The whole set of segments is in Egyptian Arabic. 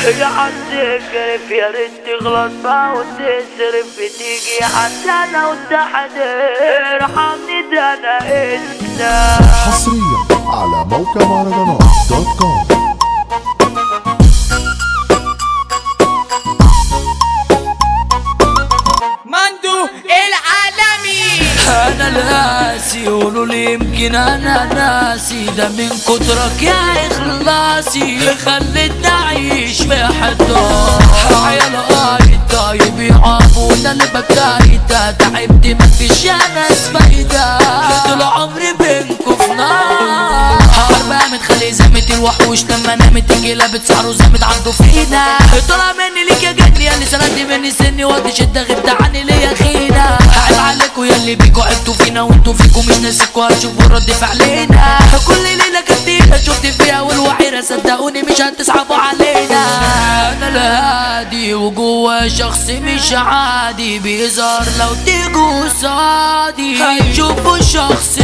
يا عالسكرف يا ريت تغلط بقى وتصرف بتيجي حتى انا والتحضير ارحمني ده انا انت حصريا على موقع مهرجانات دوت كوم مندو العالمي انا القاسي يقولوا لي يمكن انا ناسي ده من كترك يا اخلاصي خلتني اعيش في حدار عيال قايد طيب يعابونا اللي بكايتا تعبت مفيش يا ناس فايدة طول عمري بينكو في نار حرب متخلي زمت الوحوش لما نامت الكلاب بتسعروا زمت عنده فينا طلع مني ليك يا جني يا اللي سندي مني سني وقت شدة غبت عني ليا خينا عيب عليكوا يا اللي بيكوا عبتوا فينا وانتوا فيكوا مش ناسيكوا هتشوفوا رد فعلنا كل ليلة كتير شفت فيها والوحيرة صدقوني مش هتصعبوا علينا انا الهادي وجوا شخص مش عادي بيظهر لو تيجوا قصادي هتشوفوا شخص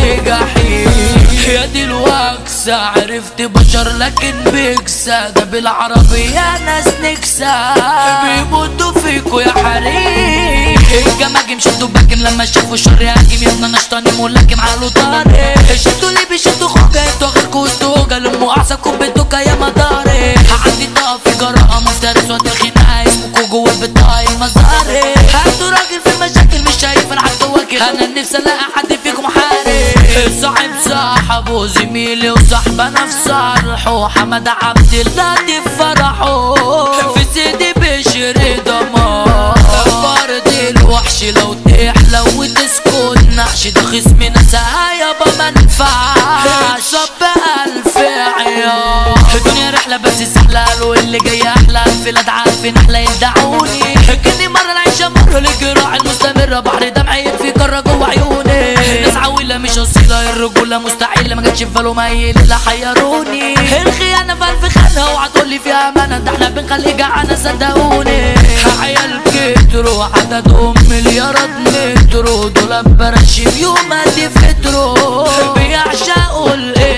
جحيم يا دي الوكسة عرفت بشر لكن بيكسى ده بالعربي يا ناس نكسى بيموتوا فيكوا يا حريم الجماجم شدوا باكم لما شافوا الشر هاجم يا ابني نشطاني ملاكم على طاري شدوا لي بيشدوا خوجة انتوا غيركوا استوجة لموا اعصابكم بدوكا يا مداري عندي طاقة في جراءة مفترس وقت الخناقة اسمكوا جوا البطاقة مزاري هاتوا راجل في المشاكل مش شايف انا حتى واكل انا نفسي الاقي حد فيكم حارب صاحب صاحبه زميلي وصاحبنا في صالحه حمد عبد اللطيف فرحه في سيدي بشر دمار فرد الوحش لو تحلى وتسكت نحش ده خصمنا يابا ما ننفعش صب ألف عيار الدنيا رحلة بس سهلة قالوا اللي جاي أحلى الفلاد عارفين أحلى يدعوني كني مرة العيشة مرة الجراح المستمرة بحر دمعي يكفي كرة جوا عيوني ناس عويلة مش أصيلة الرجولة مستحيلة ما جاتش في بالهم ميل إلا حيروني الخيانة في ألف خانة وهتقولي فيها أمانة ده احنا بنخلي جعانة صدقوني عيال كتروا عددهم مليارات مترو دول برشم يوم دي فترو بيعشقوا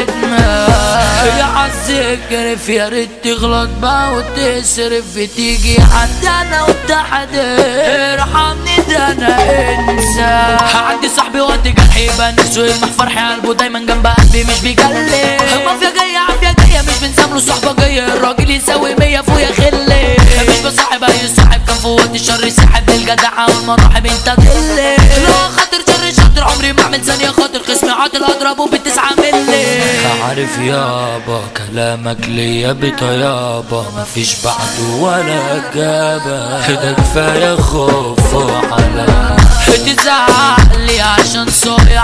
الإدمان يا عالذكر يا ريت تغلط بقى وتصرف تيجي حتى انا والتحضير ارحمني ده انا انسى عندي صاحبي وقت جرحي بنسوا يلمح فرحي قلبه دايما جنب قلبي مش بيجلي مافيا جاية عافية جاية مش بنسامله صحبة جاية الراجل يساوي مية فويا خلي مش بصاحب اي صاحب كان في وقت الشر ساحب الجدعة والمراحب انت تقلي لو خاطر شر شاطر عمري ما اعمل ثانية خاطر خصمي عاطل اضربه بتسعة ملي عارف يابا كلامك ليا بطيابة مفيش بعده ولا جابة كده كفاية خوف وعلا تزعلي عشان صايع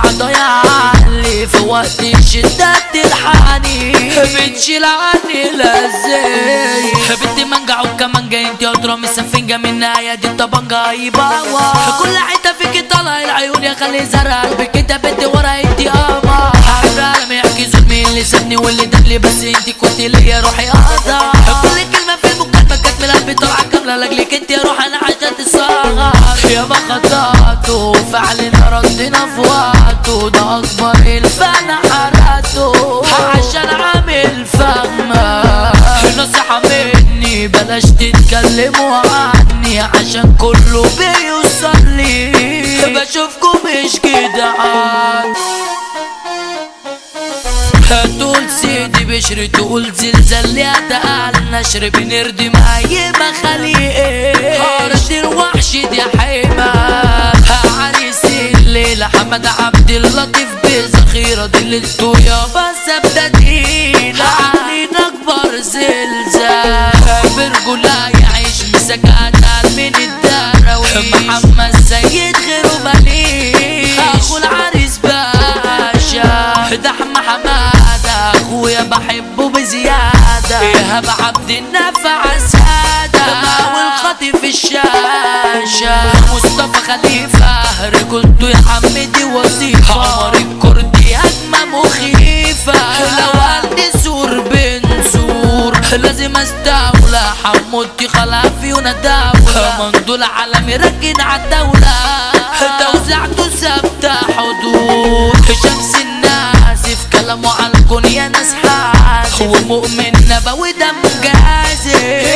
ضيعلي في وقت الشدة تلحقني بتشيل عني لازاي بنتي منجع وكمانجا انت اضرب السفنجة من نهاية دي الطبنجة يباوى كل حتة فيك طالع العيون يا خلي زرع قلبك انت بنت ورا انت قمر عالم يحكي ظلمي اللي سابني واللي دبلي بس انت كنت ليا روحي اقدر كل كلمة في المكالمة كانت من قلبي طالعة كاملة لاجلك انت يا روح انا عشان الصغر يا ما خطأته فعلنا ردنا في وقته ده اكبر الفن حرقته عشان عامل فهمة نصيحة مني بلاش تتكلموا عني عشان كله بيوصل لي بشوفكم مش جدعان هتقول سيدي بشر تقول زلزال يا تقال نشر بنردم اي مخاليق هرش الوحش دي حيمة عريس الليل حمد عبد اللطيف بذخيرة دللتو يابا ثابتة تقيلة عاملين اكبر زلزال برجولة يعيش مسكات من الدراويش محمد سيد غيره مليش اخو العريس باشا ده احمد حمادة اخويا بحبه بزيادة ايهاب عبد النافع سادة والخطيب في الشاشة مصطفى خليفة رجولته يا حمدي وظيفة عمر الكردي هجمة مخيفة لو عندي سور بنزور لازم استولى حمودتي خلافي ونداولة مندول عالمي ركن عالدولة توزعته ثابتة حدود شمس الناس في كلامه عالكون يا ناس حاسف هو مؤمن نبوي دم جازف